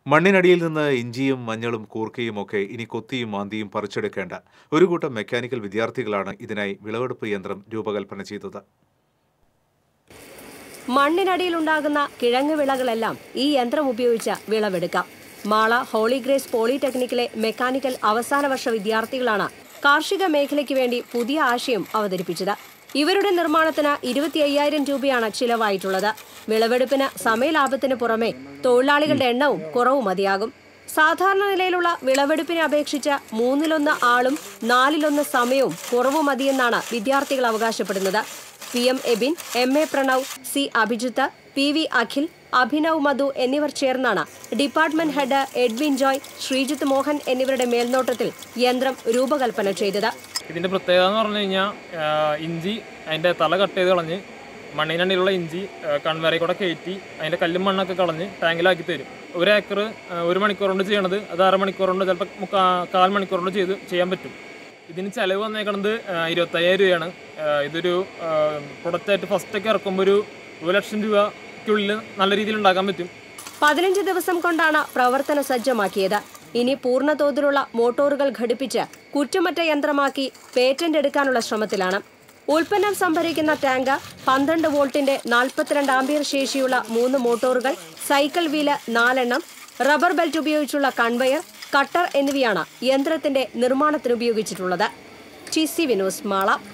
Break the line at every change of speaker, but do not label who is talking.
മണ്ണിനടിയിൽ നിന്ന് ഇഞ്ചിയും മഞ്ഞളും കൂർക്കയും ഒക്കെ ഇനി കൊത്തിയും മാന്തിയും പറിച്ചെടുക്കേണ്ട ഒരു കൂട്ടം മെക്കാനിക്കൽ വിദ്യാർത്ഥികളാണ് ഇതിനായി വിളവെടുപ്പ് യന്ത്രം രൂപകൽപ്പന ചെയ്തത്
മണ്ണിനടിയിലുണ്ടാകുന്ന കിഴങ്ങ് വിളകളെല്ലാം ഈ യന്ത്രം ഉപയോഗിച്ച് വിളവെടുക്കാം മാള ഹോളി ഗ്രേസ് പോളിടെക്നിക്കിലെ മെക്കാനിക്കൽ അവസാന വർഷ വിദ്യാർത്ഥികളാണ് കാർഷിക മേഖലയ്ക്ക് വേണ്ടി പുതിയ ആശയം അവതരിപ്പിച്ചത് ഇവരുടെ നിർമ്മാണത്തിന് ഇരുപത്തി അയ്യായിരം രൂപയാണ് ചിലവായിട്ടുള്ളത് വിളവെടുപ്പിന് സമയലാഭത്തിന് പുറമെ തൊഴിലാളികളുടെ എണ്ണവും കുറവ് മതിയാകും സാധാരണ നിലയിലുള്ള വിളവെടുപ്പിനെ അപേക്ഷിച്ച് മൂന്നിലൊന്ന് ആളും നാലിലൊന്ന് സമയവും കുറവ് മതിയെന്നാണ് വിദ്യാർത്ഥികൾ അവകാശപ്പെടുന്നത് P M Abin M A Pranav C Abhijith P V Akhil Abhinav Madhu എന്നിവർ ചേർന്നാണ് department head Edwin Joy Sreejith Mohan എന്നിവരുടെ മേൽനോട്ടത്തിൽ യന്ത്രം രൂപകൽപ്പന ചെയ്തത്
ഇതിൻ്റെ പ്രത്യേകത എന്ന് പറഞ്ഞു കഴിഞ്ഞാൽ ഇഞ്ചി അതിൻ്റെ തല കട്ട് ചെയ്ത് കളഞ്ഞ് മണ്ണിനടിയിലുള്ള ഇഞ്ചി കൺവേറിൽ കൂടെ കയറ്റി അതിൻ്റെ കല്ലും മണ്ണൊക്കെ കളഞ്ഞ് ടാങ്കിലാക്കി തരും ഒരു ഏക്കർ ഒരു മണിക്കൂർ കൊണ്ട് ചെയ്യണത് അത് അര മണിക്കൂർ കൊണ്ട് ചിലപ്പോൾ മുക്കാ കാൽ മണിക്കൂർ കൊണ്ട് ചെയ്ത് ചെയ്യാൻ പറ്റും ഇതിന് ചിലവ് വന്നേക്കണത് ഇരുപത്തയ്യായിരം രൂപയാണ് ആ, ഇതൊരു പ്രൊഡക്റ്റായിട്ട് ഫസ്റ്റൊക്കെ ഇറക്കുമ്പോൾ ഒരു ഒരു ലക്ഷം രൂപയ്ക്കുള്ളിൽ നല്ല രീതിയിൽ ഉണ്ടാക്കാൻ പറ്റും
പതിനഞ്ച് ദിവസം കൊണ്ടാണ് പ്രവർത്തന സജ്ജമാക്കിയത് ഇനി പൂർണ്ണതോതിലുള്ള മോട്ടോറുകൾ ഘടിപ്പിച്ച് കുറ്റമറ്റ യന്ത്രമാക്കി പേറ്റന്റ് എടുക്കാനുള്ള ശ്രമത്തിലാണ് ഉൽപ്പന്നം സംഭരിക്കുന്ന ടാങ്ക് പന്ത്രണ്ട് വോൾട്ടിന്റെ നാൽപ്പത്തിരണ്ട് ആംബിയർ ശേഷിയുള്ള മൂന്ന് മോട്ടോറുകൾ സൈക്കിൾ വീല് നാലെണ്ണം റബ്ബർ ബെൽറ്റ് ഉപയോഗിച്ചുള്ള കൺവയർ കട്ടർ എന്നിവയാണ് യന്ത്രത്തിന്റെ നിർമ്മാണത്തിന് ഉപയോഗിച്ചിട്ടുള്ളത് ടി സി വിനോസ് മാള